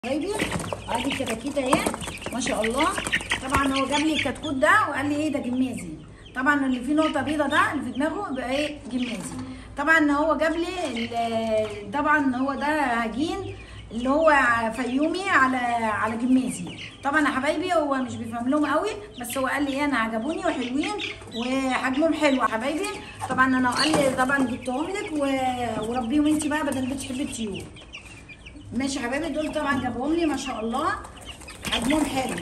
حبايبي ادي الكتاكيت اهي ما شاء الله طبعا هو جاب لي الكتكوت ده وقال لي ايه ده جمازي طبعا اللي فيه نقطه بيضه ده اللي في دماغه يبقى ايه جمازي طبعا هو جاب لي ال- طبعا هو ده هجين اللي هو فيومي على على جمازي طبعا يا حبايبي هو مش بيفهم لهم قوي بس هو قال لي ايه انا عجبوني وحلوين وحجمهم حلو يا حبايبي طبعا انا قال لي طبعا جبتهم لك و- وربيهم انت بقى بدل بتحبي الطيور ماشي يا حبايبي دول طبعا جابهم لي ما شاء الله حجمهم حلو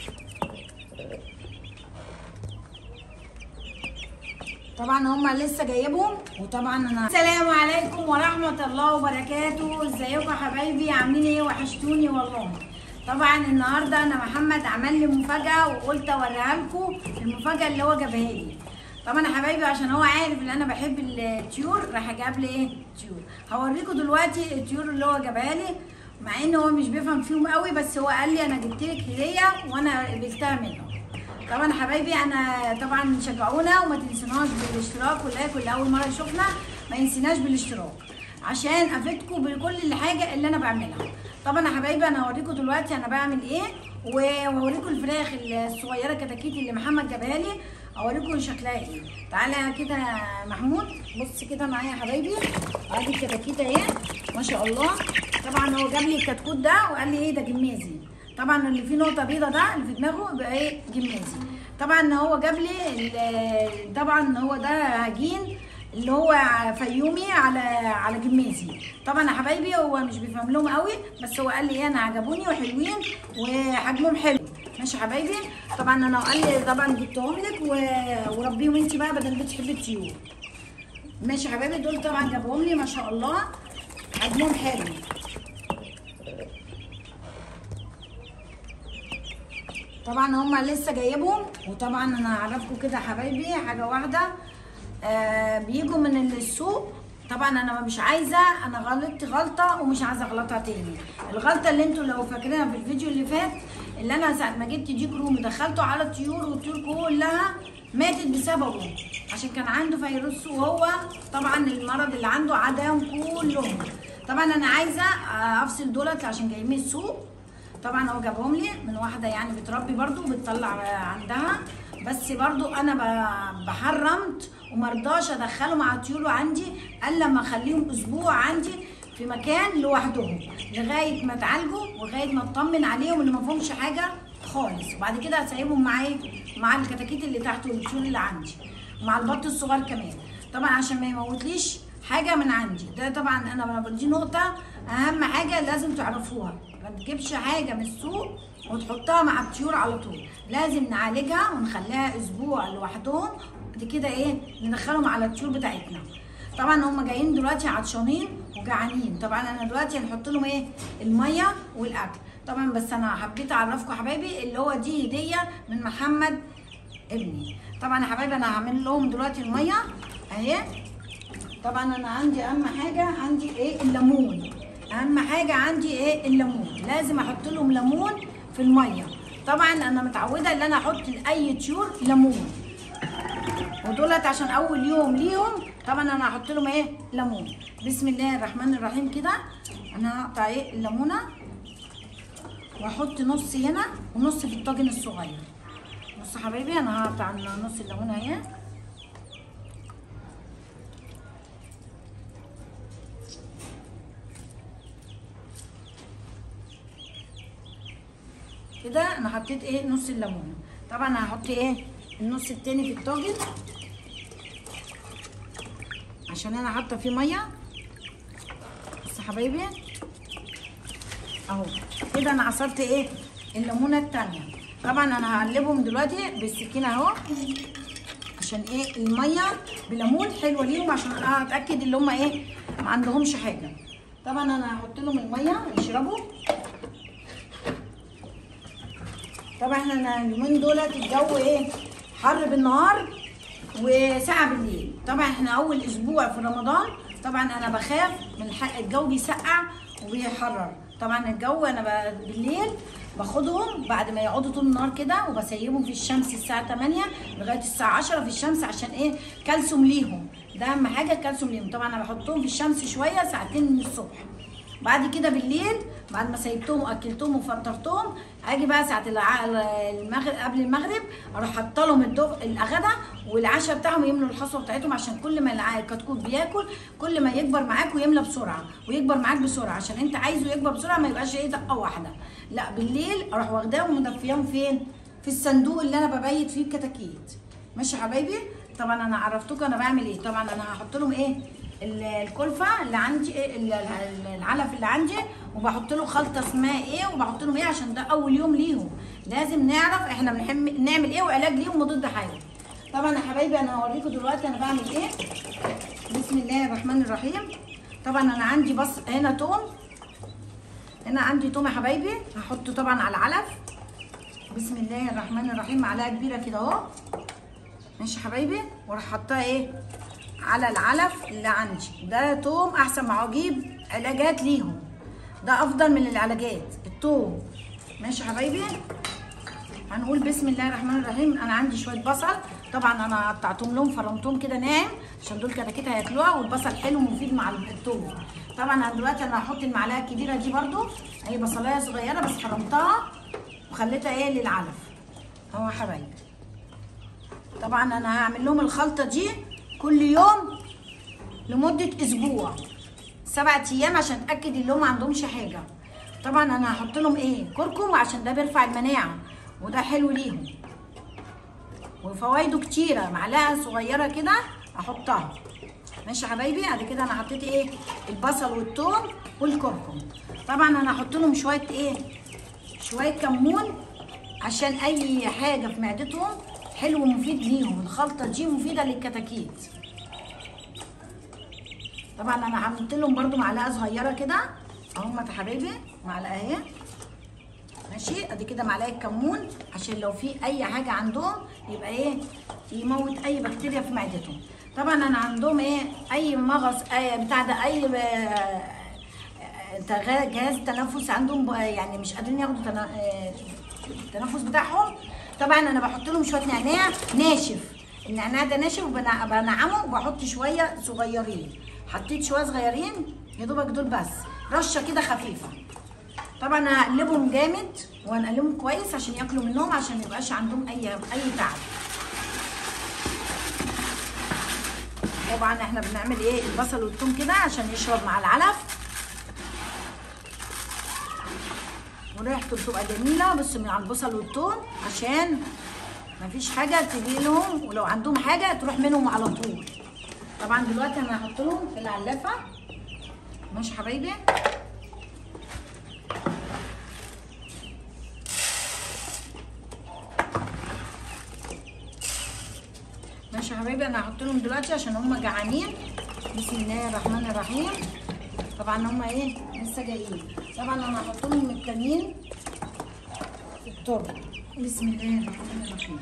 طبعا هم لسه جايبهم وطبعا انا السلام عليكم ورحمه الله وبركاته ازيكم يا حبايبي عاملين ايه وحشتوني والله طبعا النهارده انا محمد عمل لي مفاجاه وقلت اوريها لكم المفاجاه اللي هو جابها لي طبعا يا حبايبي عشان هو عارف ان انا بحب الطيور راح جاب لي ايه طيور هوريكم دلوقتي الطيور اللي هو جابها لي مع ان هو مش بيفهم فيهم قوي بس هو قال لي انا جبت لك هديه وانا قبلتها منه طبعا يا حبايبي انا طبعا شجعونا وما تنسوناش بالاشتراك واللايك واللي اول مره يشوفنا ما ينسيناش بالاشتراك عشان افيدكم بكل الحاجه اللي انا بعملها طبعا يا حبايبي انا هوريكم دلوقتي انا بعمل ايه وهوريكم الفراخ الصغيره كتاكيت اللي محمد جابها لي اوريكم شكلها ايه تعالى كده يا محمود بص كده معايا يا حبايبي ادي الكتاكيت اهي ما شاء الله طبعا هو جاب لي الكتكوت ده وقال لي ايه ده جمازي طبعا اللي فيه نقطه بيضه ده اللي في دماغه يبقى ايه جمازي طبعا هو جاب لي ال- طبعا هو ده هجين اللي هو فيومي على على جمازي طبعا يا حبايبي هو مش بيفهم لهم قوي بس هو قال لي ايه انا عجبوني وحلوين وحجمهم حلو ماشي يا حبايبي طبعا انا قال لي طبعا جبتهم لك و- وربيهم انت بقى بدل بتحبي الطيور ماشي يا حبايبي دول طبعا جابهم لي ما شاء الله حجمهم حلو طبعا هم لسه جايبهم وطبعا انا هعرفكم كده يا حبايبي حاجه واحده آه بيجوا من السوق طبعا انا مش عايزه انا غلطت غلطه ومش عايزه اغلطها تاني الغلطه اللي انتوا لو فاكرينها في الفيديو اللي فات اللي انا ساعه ما جبت ديك رومي دخلته على الطيور والطيور كلها ماتت بسببه عشان كان عنده فيروس وهو طبعا المرض اللي عنده عداهم كلهم طبعا انا عايزه آه، افصل دولت عشان جايين من السوق طبعا هو جابهم لي من واحده يعني بتربي برضو وبتطلع عندها بس برضو انا ب- بحرمت ومرضاش ادخله مع الطيور عندي الا لما اخليهم اسبوع عندي في مكان لوحدهم لغايه ما اتعالجوا ولغايه ما اطمن عليهم اللي ما فيهمش حاجه خالص وبعد كده هسيبهم مع ايه مع الكتاكيت اللي تحت والطيور اللي عندي ومع البط الصغير كمان طبعا عشان ما يموتليش حاجه من عندي ده طبعا انا دي نقطه اهم حاجه لازم تعرفوها ما تجيبش حاجه من السوق وتحطها مع الطيور على طول لازم نعالجها ونخليها اسبوع لوحدهم بعد كده ايه ندخلهم على الطيور بتاعتنا طبعا هم جايين دلوقتي عطشانين وجعانين طبعا انا دلوقتي هنحط لهم ايه الميه والاكل طبعا بس انا حبيت اعرفكم حبايبي اللي هو دي هديه من محمد ابني طبعا يا حبايبي انا هعمل لهم دلوقتي الميه اهي طبعا انا عندي اهم حاجه عندي ايه الليمون اهم حاجه عندي ايه الليمون لازم احط لهم ليمون في الميه طبعا انا متعوده ان انا احط لاي طيور ليمون ودولت عشان اول يوم ليهم طبعا انا هحط لهم ايه ليمون بسم الله الرحمن الرحيم كده انا هقطع ايه الليمونه واحط نص هنا ونص في الطاجن الصغير بصوا يا حبايبي انا هقطع نص الليمونه اهي كده انا حطيت ايه نص الليمونه طبعا هحط ايه النص التاني في الطاجن عشان انا حاطه فيه ميه بس يا حبايبي اهو كده انا عصرت ايه الليمونه التانيه طبعا انا هقلبهم دلوقتي بالسكينه اهو عشان ايه الميه بليمون حلوه ليهم عشان انا اتاكد ان هم ايه ما عندهمش حاجه طبعا انا هحط لهم الميه يشربوا طبعا احنا اليومين دولت الجو ايه حر بالنهار وساقع بالليل طبعا احنا اول اسبوع في رمضان طبعا انا بخاف من الح- الجو بيسقع وبيحرر طبعا الجو انا ب- بالليل باخدهم بعد ما يقعدوا طول النهار كده وبسيبهم في الشمس الساعه 8 لغايه الساعه 10 في الشمس عشان ايه كالسيوم ليهم ده اهم حاجه الكالسيوم ليهم طبعا انا بحطهم في الشمس شويه ساعتين من الصبح بعد كده بالليل بعد ما سيبتهم واكلتهم وفطرتهم اجي بقى ساعه الع- المغرب قبل المغرب اروح حاطه لهم الدغ... الغدا والعشاء بتاعهم يملوا الحصوه بتاعتهم عشان كل ما الع- الكتكوت بياكل كل ما يكبر معاك ويملى بسرعه ويكبر معاك بسرعه عشان انت عايزه يكبر بسرعه ما يبقاش ايه دقه واحده لا بالليل اروح واخداهم ومدفياهم فين في الصندوق اللي انا ببيت فيه الكتاكيت ماشي يا حبايبي طبعا انا عرفتكم انا بعمل ايه طبعا انا هحط لهم ايه ال- الكلفه اللي عندي إيه ال- ال- العلف اللي عندي وبحط له خلطه اسمها ايه وبحط لهم ايه عشان ده اول يوم ليهم لازم نعرف احنا بنحم نعمل ايه وعلاج ليهم وضد حاجه طبعا يا حبايبي انا هوريكم دلوقتي انا بعمل ايه بسم الله الرحمن الرحيم طبعا انا عندي بص هنا توم هنا عندي توم يا حبايبي هحطه طبعا على العلف بسم الله الرحمن الرحيم معلقه كبيره كده اهو ماشي يا حبايبي واروح حاطاه ايه على العلف اللي عندي ده توم احسن ما اجيب علاجات ليهم ده افضل من العلاجات التوم ماشي يا حبايبي هنقول بسم الله الرحمن الرحيم انا عندي شويه بصل طبعا انا قطعتهم لهم فرمتهم كده ناعم عشان دول كتاكيت هياكلوها والبصل حلو ومفيد مع التوم طبعا انا دلوقتي انا هحط المعلقه الكبيره دي برده هي بصلايه صغيره بس فرمتها وخليتها ايه للعلف اهو يا حبايبي طبعا انا هعمل لهم الخلطه دي كل يوم لمده اسبوع سبعة ايام عشان اتاكد ان هم ما عندهمش حاجه طبعا انا هحط لهم ايه كركم عشان ده بيرفع المناعه وده حلو ليهم وفوائده كتيره معلقه صغيره كده احطها ماشي يا حبايبي بعد كده انا حطيت ايه البصل والثوم والكركم طبعا انا هحط لهم شويه ايه شويه كمون عشان اي حاجه في معدتهم حلو ومفيد ليهم الخلطه دي مفيده للكتاكيت طبعا انا عملت لهم برده معلقه صغيره كده اهم يا حبايبي معلقه اهي ماشي ادي كده معلقه كمون عشان لو في اي حاجه عندهم يبقى ايه يموت اي بكتيريا في معدتهم طبعا انا عندهم ايه اي مغص اي بتاع ده اي آه، تغ- جهاز تنفس عندهم ب- يعني مش قادرين ياخدوا تنا- آه، التنفس بتاعهم طبعا انا بحط لهم شويه نعناع ناشف النعناع ده ناشف وبنعمه وبحط شويه صغيرين حطيت شويه صغيرين يا دوبك دول بس رشه كده خفيفه طبعا هقلبهم جامد وهنقلبهم كويس عشان ياكلوا منهم عشان ما يبقاش عندهم اي اي تعب طبعا احنا بنعمل ايه البصل والثوم كده عشان يشرب مع العلف وريحته بتبقى جميله بس من على البصل والثوم عشان مفيش حاجه تجي لهم ولو عندهم حاجه تروح منهم على طول طبعا دلوقتي انا هحط لهم في العلافه ماشي حبايبي ماشي يا حبايبي انا هحط لهم دلوقتي عشان هم جعانين بسم الله الرحمن الرحيم طبعا هم ايه لسه جايين طبعا انا هحط لهم التانيين في التربه بسم الله الرحمن الرحيم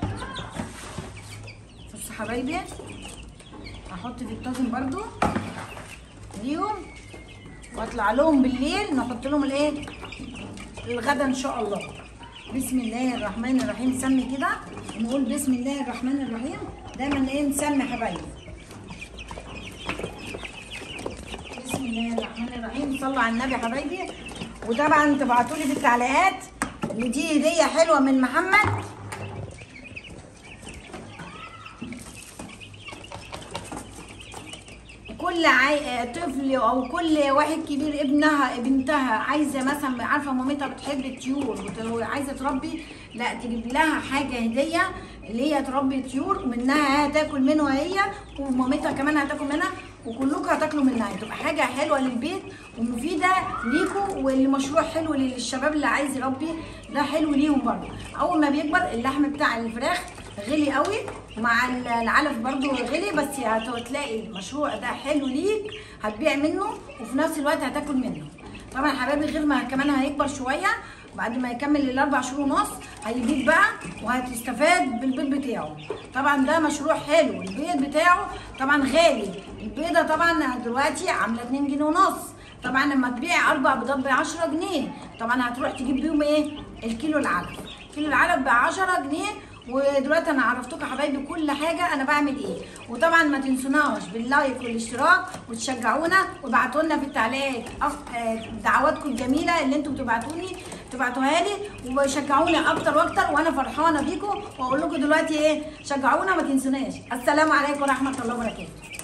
بصوا حبايبي هحط في الطاجن برضو ليهم واطلع لهم بالليل نحط لهم الايه الغدا ان شاء الله بسم الله الرحمن الرحيم سمي كده نقول بسم الله الرحمن الرحيم دايما ايه نسمي حبايبي بسم الله الرحمن الرحيم صلوا على النبي يا حبايبي وطبعا تبعتوا لي في التعليقات ان دي هديه حلوه من محمد كل عاي... طفل او كل واحد كبير ابنها بنتها عايزه مثلا عارفه مامتها بتحب الطيور وت- وعايزه تربي لا تجيب لها حاجه هديه اللي هي تربي طيور منها هتاكل منه هي ومامتها كمان هتاكل منها وكلكم هتاكلوا منها تبقى حاجه حلوه للبيت ومفيده ليكوا والمشروع حلو للشباب اللي عايز يربي ده حلو ليهم برضه اول ما بيكبر اللحم بتاع الفراخ غلي قوي مع ال- العلف برضو غلي بس هتلاقي المشروع ده حلو ليك هتبيع منه وفي نفس الوقت هتاكل منه طبعا يا حبايبي غير ما كمان هيكبر شويه بعد ما يكمل الاربع شهور ونص هيبيض بقى وهتستفاد بالبيض بتاعه طبعا ده مشروع حلو البيض بتاعه طبعا غالي البيضه طبعا دلوقتي عامله 2 جنيه ونص طبعا لما تبيع اربع بيضات ب 10 جنيه طبعا هتروح تجيب بيهم ايه الكيلو العلف كيلو العلف ب 10 جنيه ودلوقتي انا عرفتكم يا حبايبي كل حاجه انا بعمل ايه وطبعا ما تنسوناش باللايك والاشتراك وتشجعونا وابعتوا لنا في التعليقات أف- آه، دعواتكم الجميله اللي انتم بتبعتوني تبعتوها لي وشجعوني اكتر واكتر وانا فرحانه بيكم واقول لكم دلوقتي ايه شجعونا وما تنسوناش السلام عليكم ورحمه الله وبركاته